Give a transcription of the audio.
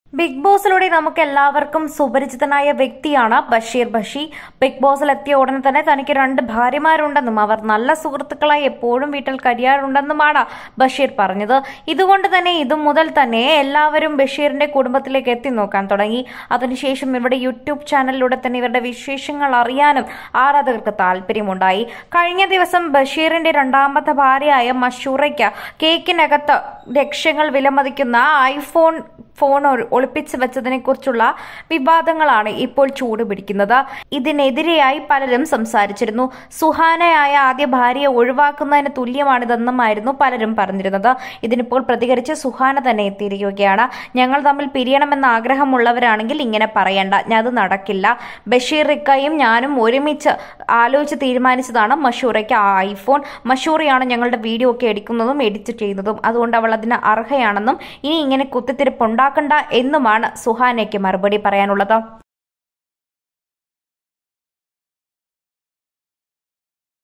big ബോസിലൂടെ നമുക്ക് എല്ലാവർക്കും സുപരിചിതനായ വ്യക്തിയാണ് ബഷീർ ബഷി ബിഗ് ബോസിൽ എത്തിയ ഉടനെ തന്നെ തനിക്ക് രണ്ട് ഭാര്യമാരുണ്ടെന്നും അവർ നല്ല സുഹൃത്തുക്കളായി എപ്പോഴും വീട്ടിൽ കഴിയാറുണ്ടെന്നുമാണ് ബഷീർ പറഞ്ഞത് ഇതുകൊണ്ട് തന്നെ ഇതു മുതൽ തന്നെ എല്ലാവരും ബഷീറിന്റെ കുടുംബത്തിലേക്ക് എത്തി നോക്കാൻ തുടങ്ങി അതിനുശേഷം ഇവരുടെ യൂട്യൂബ് ചാനലിലൂടെ തന്നെ ഇവരുടെ വിശേഷങ്ങൾ അറിയാനും ആരാധകർക്ക് താല്പര്യമുണ്ടായി കഴിഞ്ഞ ദിവസം ബഷീറിന്റെ രണ്ടാമത്തെ ഭാര്യയായ മഷൂറയ്ക്ക് കേക്കിനകത്ത് ലക്ഷങ്ങൾ വിലമതിക്കുന്ന ഐഫോൺ ഫോൺ ഒ- ഒളിപ്പിച്ച് വെച്ചതിനെ കുറിച്ചുള്ള വിവാദങ്ങളാണ് ഇപ്പോൾ ചൂടുപിടിക്കുന്നത് ഇതിനെതിരെയായി പലരും സംസാരിച്ചിരുന്നു സുഹാനയായ ആദ്യ ഭാര്യയെ ഒഴിവാക്കുന്നതിന് തുല്യമാണിതെന്നുമായിരുന്നു പലരും പറഞ്ഞിരുന്നത് ഇതിനിപ്പോൾ പ്രതികരിച്ച് സുഹാന തന്നെ എത്തിയിരിക്കുകയാണ് ഞങ്ങൾ തമ്മിൽ പിരിയണമെന്ന ആഗ്രഹമുള്ളവരാണെങ്കിൽ ഇങ്ങനെ പറയണ്ട ഞാൻ അത് നടക്കില്ല ബഷീർ റിക്കയും ഞാനും ഒരുമിച്ച് ആലോചിച്ച് തീരുമാനിച്ചതാണ് മഷൂറയ്ക്ക് ആ ഐഫോൺ മഷൂറയാണ് ഞങ്ങളുടെ വീഡിയോ ഒക്കെ എടുക്കുന്നതും എഡിറ്റ് ചെയ്യുന്നതും അതുകൊണ്ട് അവൾ അതിന് അർഹയാണെന്നും ഇനി ഇങ്ങനെ കുത്തിത്തിരിപ്പുണ്ടാക്കണ്ട എന്നുമാണ് സുഹാനയ്ക്ക് മറുപടി പറയാനുള്ളത്